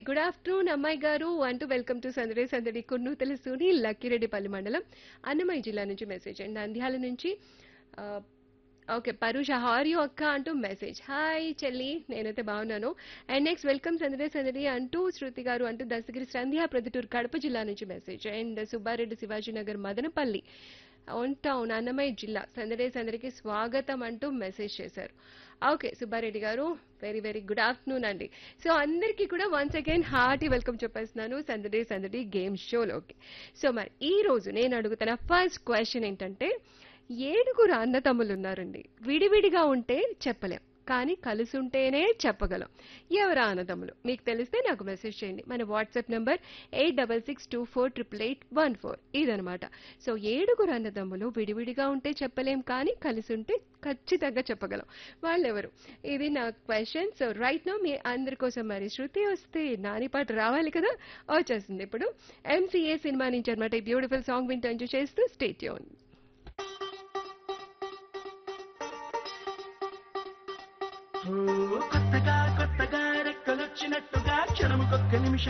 good afternoon అమ్మాయి గారు అంటూ వెల్కమ్ టు సందడి సందడి కుర్నూ తెలుసుని లక్కిరెడ్డిపల్లి మండలం అన్నమయ్య జిల్లా నుంచి మెసేజ్ అండ్ నంద్యాల నుంచి ఆ, ఓకే పరుష హారియో అక్క అంటూ మెసేజ్ హాయ్ చెల్లి నేనైతే బాగున్నాను అండ్ నెక్స్ట్ వెల్కమ్ సందడి సందడి అంటూ శృతి గారు అంటూ దశగిరి సంధ్యా ప్రొద్దుటూరు కడప జిల్లా నుంచి message and Subba Reddy Shivajinagar Madanapalle own town Annamayya జిల్లా సందడే సందడికి స్వాగతం అంటూ మెసేజ్ చేశారు ఓకే సుబ్బారెడ్డి గారు వెరీ వెరీ గుడ్ ఆఫ్టర్నూన్ అండి సో అందరికీ కూడా వన్స్ అగైన్ హార్టీ వెల్కమ్ చెప్పేస్తున్నాను సందడే సందడి గేమ్ షోలోకి సో మరి ఈ రోజు నేను అడుగుతున్న ఫస్ట్ క్వశ్చన్ ఏంటంటే ఏడుగురు అన్నతమ్ములు ఉన్నారండి విడివిడిగా ఉంటే చెప్పలేం కానీ కలిసి ఉంటేనే చెప్పగలం ఎవరా అన్నదమ్ములు మీకు తెలిస్తే నాకు మెసేజ్ చేయండి మన WhatsApp number eight double six two four triple eight one four ఇదనమాట సో ఏడుగురు అన్నదమ్ములు విడివిడిగా ఉంటే చెప్పలేం కానీ కలిసి ఉంటే ఖచ్చితంగా చెప్పగలం వాళ్ళెవరు ఇది నా క్వశ్చన్ సో రైట్ నో మీ అందరి కోసం మరి శృతి వస్తే నాని పాట రావాలి కదా వచ్చేసింది ఇప్పుడు ఎంసీఏ సినిమా నుంచి అనమాట ఈ బ్యూటిఫుల్ సాంగ్ వింటూ ఎంజాయ్ చేస్తూ స్టేట్ యూన్ ఓ కొత్తగా కొత్తగా రెక్కలొచ్చినట్టుగా క్షణముకొక్క నిమిషం